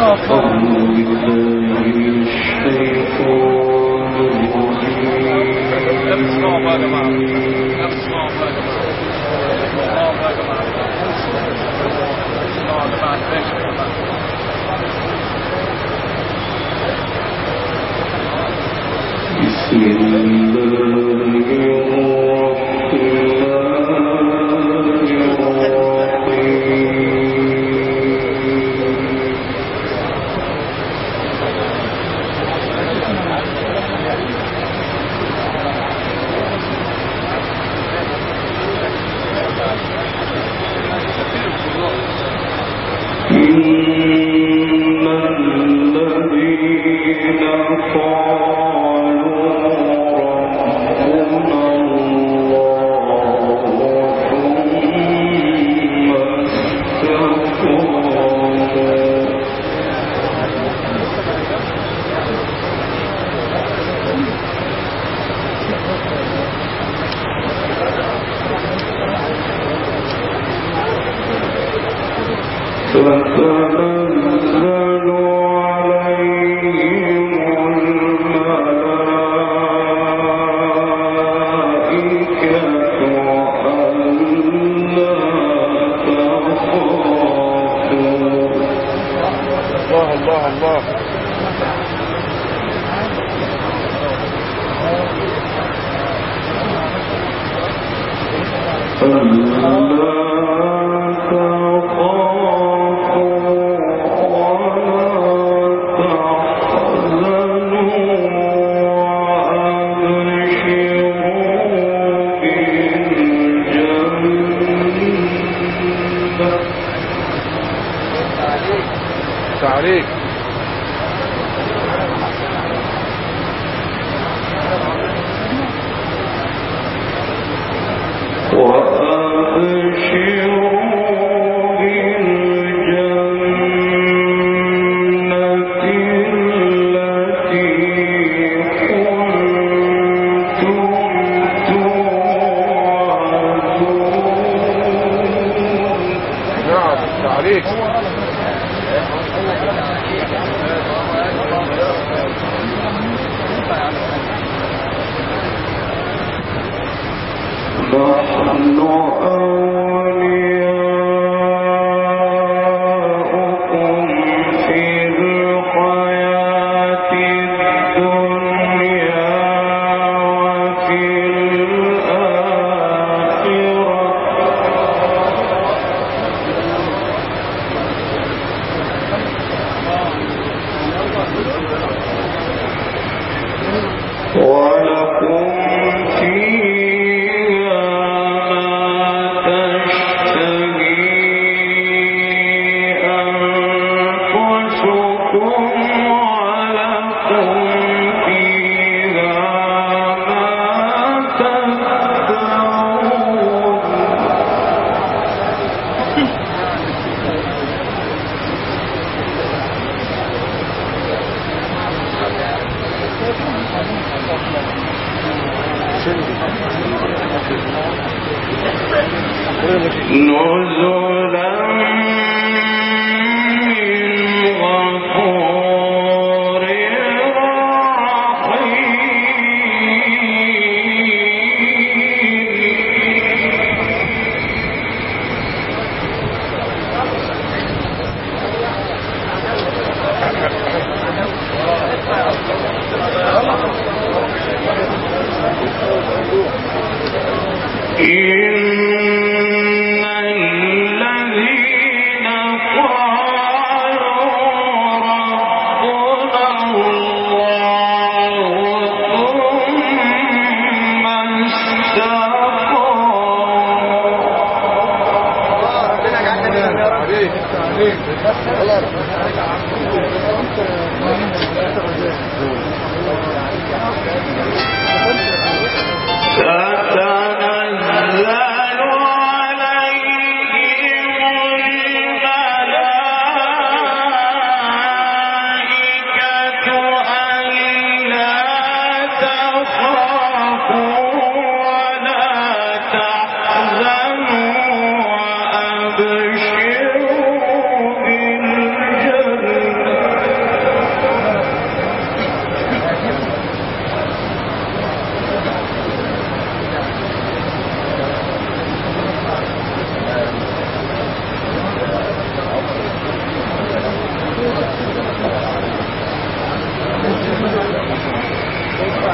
وأبشروا بالجنة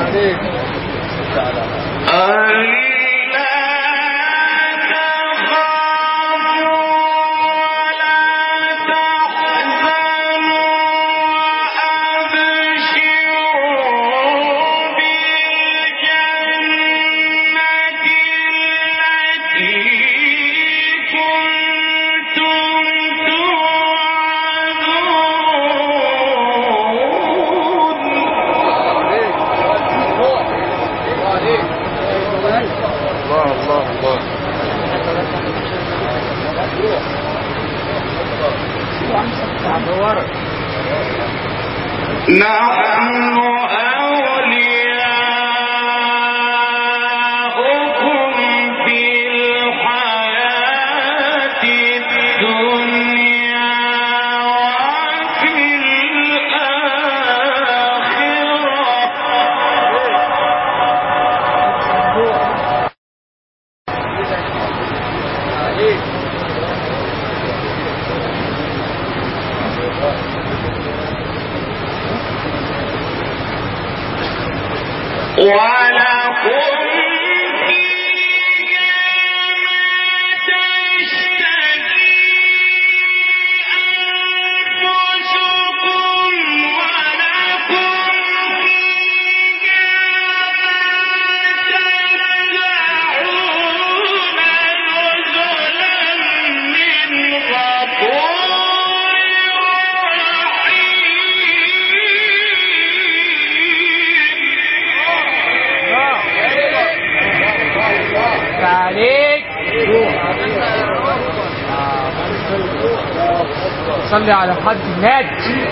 صلي على حد النادي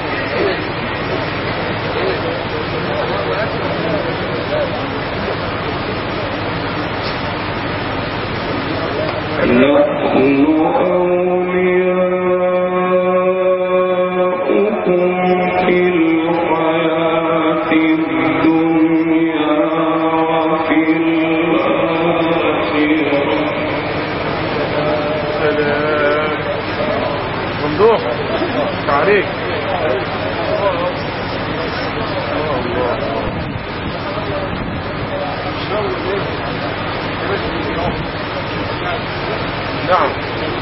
نحن أولياؤكم في الحياة الدنيا وفي الآخرة سلام ممدوح تعريف نعم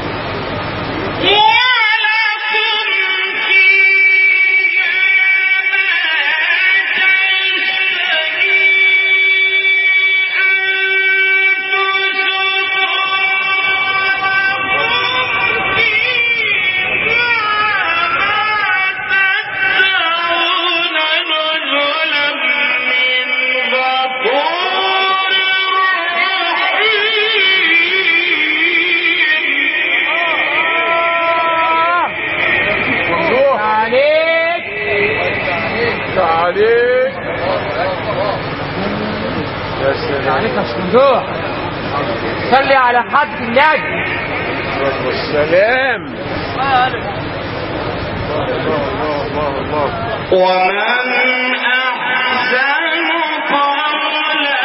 ممدوح عليك تعليق يا سلام عليك يا ممدوح صلي على حد النادي والسلام الله الله الله الله ومن أحسن قولا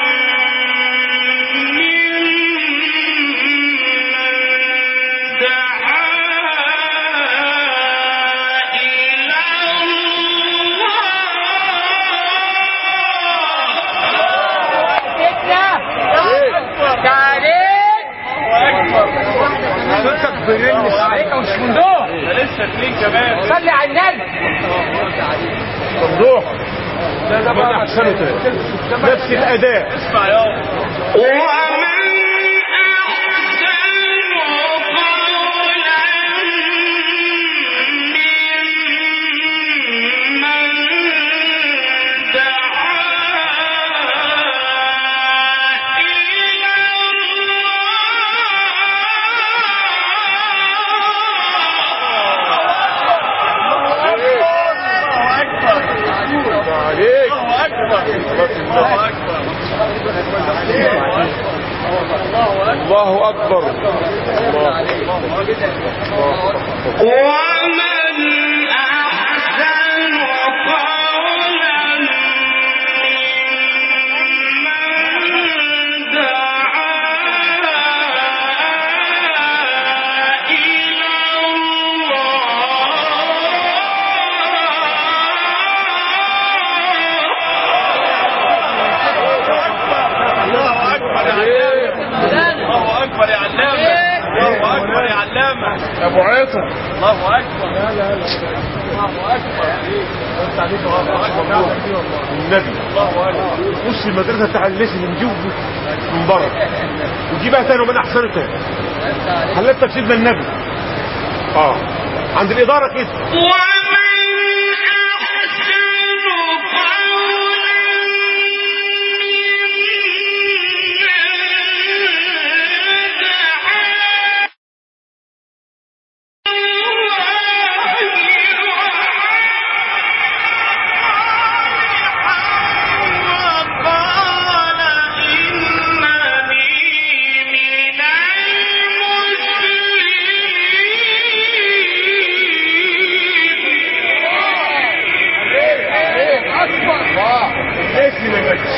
ممن دعا إلى الله عليك صوتك برن عليك يا مش ممدوح لسه اتنين كمان صلي على النبي ممدوح لا ده بقى احسنه تاني نفس الاداء اسمع يا ومن أحسن قولا ممن دعا إلى عليك الله اكبر الله اكبر الله ومن أحسن قولا ممن دعا إلى الله ابو عيطة الله اكبر لا لا لا الله اكبر انت عليك النبي الله اكبر بص المدرسة بتاع الليسي من جوه من بره وجيبها تاني ومن احسنه تاني حلتها بسيدنا النبي اه عند الادارة كده ومن أحسن قولا ممن دعا وقال إنني من المسلمين اسمي ما جاتش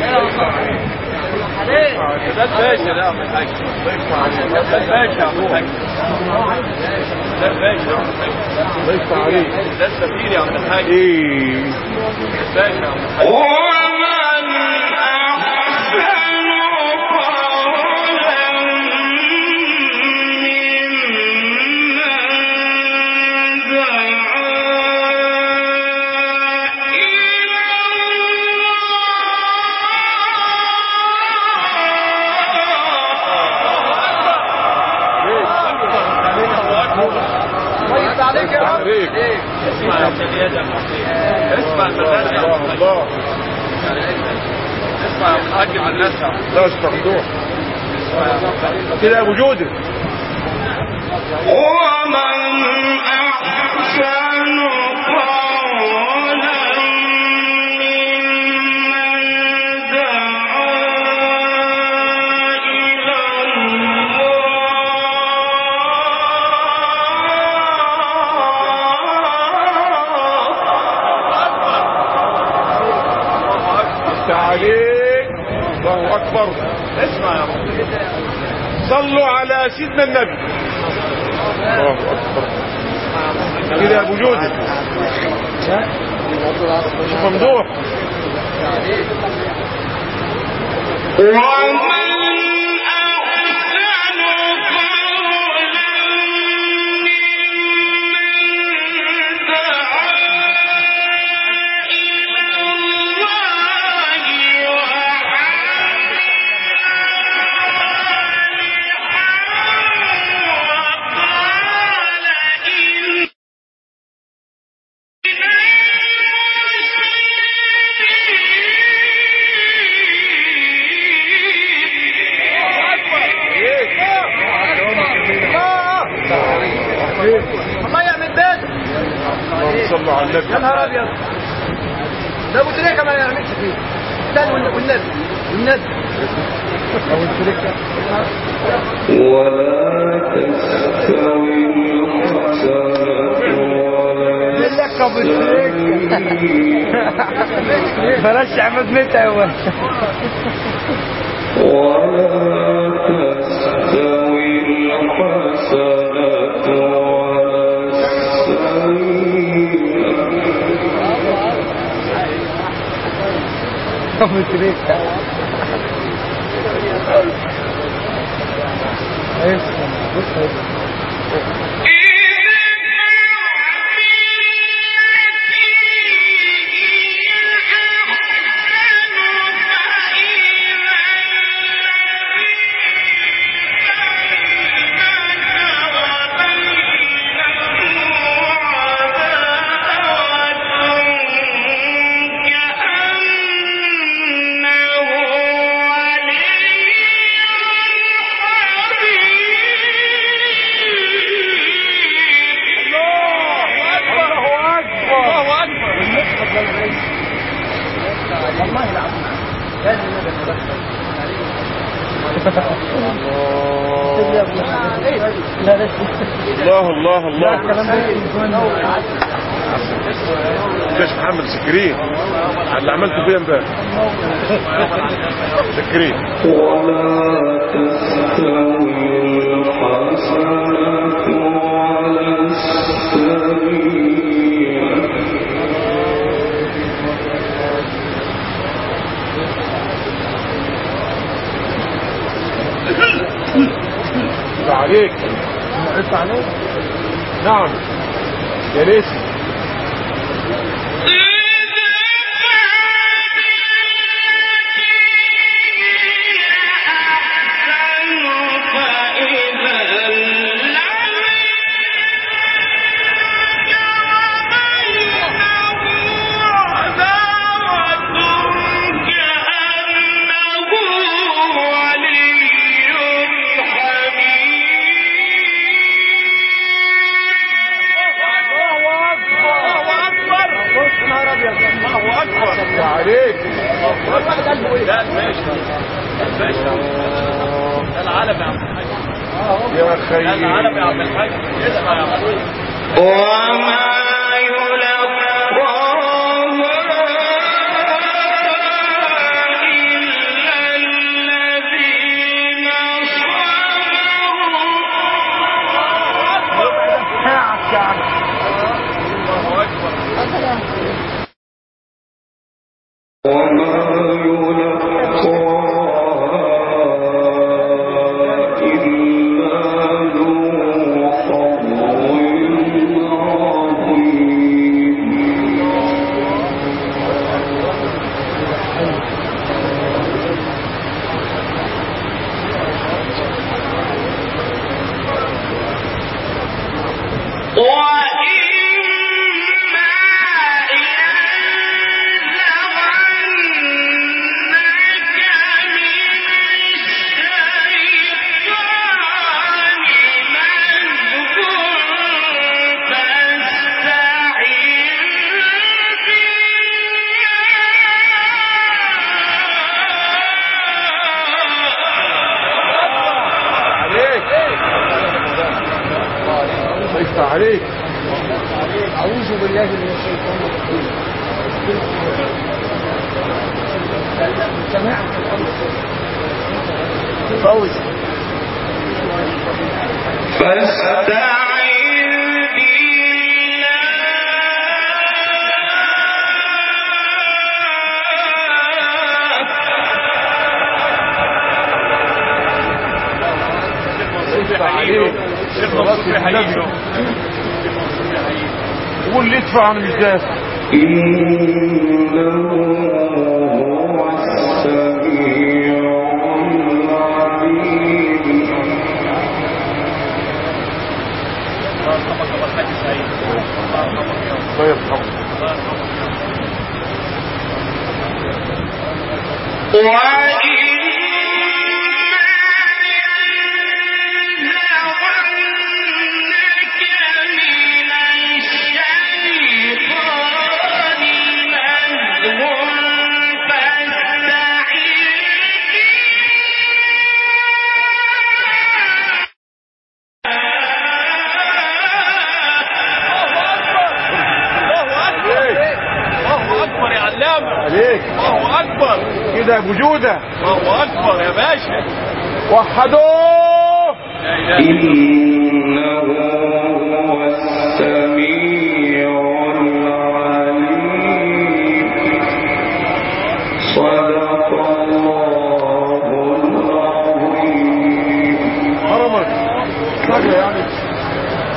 ده الباشا ده يا عم الحاج ده الباشا يا عم الحاج ده الباشا يا عم الحاج الله يفتح عليك ده السفير يا عم الحاج ايه الباشا يا عم الحاج ومن أحسن قولا ممن دعا إلى كويس عليك يا عم عليك اسمع يا سيدي يا حسين اسمع المدرسة يا عم الله الحاج الله اسمع يا الحاج المدرسة لا استخدوه اسمع يا الحاج كده ابو جودة ومن أحسن قولا ممن دعا إلى افتح عليك الله اكبر اسمع يا رب صلوا على سيدنا النبي الله اكبر كده يا ابو جودة شوف ممدوح ومن أحسن قولا ممن دعا إلى الله وعمل صالحا وقال إني الله يعمل بيت اللهم صلوا على النبي يا نهار ابيض ده ابو تريكه ما يعملش فيه استنى والنبي والنبي والنبي ولا تستوي الحسنة ولا ابو تريكه بلاش عمد متى هو ولا تستوي الحسنة ولا السيئة ابو تريكه الله اكبر والله العظيم لازم الله الله الله باش محمد سكرين على اللي عملته فيا امبارح سكرين ولا تستوي الحسنة ولا السيئة عليك عليك نعم يا ليسي يا عليك لا الباشا الباشا ده العالم يا عم الحاج يا ده خيي العالم يا عم الحاج اسمع يا عم وما يلقاها إلا الذين الله اكبر وما يلقاها إلا ذو حظ يفتح عليك أعوذ بالله من الشيطان الرجيم سمعت فوز فاستعذ شيخ منصور بيحييه شيخ منصور بيحييه قول لي ادفع عن مش دافع إنه هو السميع العليم الله يرحمك الله الحاج سعيد الله يرحمك يا رب. الله يرحمه الله يرحمك الله اكبر الله اكبر يا علامه عليك الله اكبر كده بوجودة الله اكبر يا باشا وحدوه لا اله إنه هو السميع العليم صدق الله العظيم حرمك حاجة يعني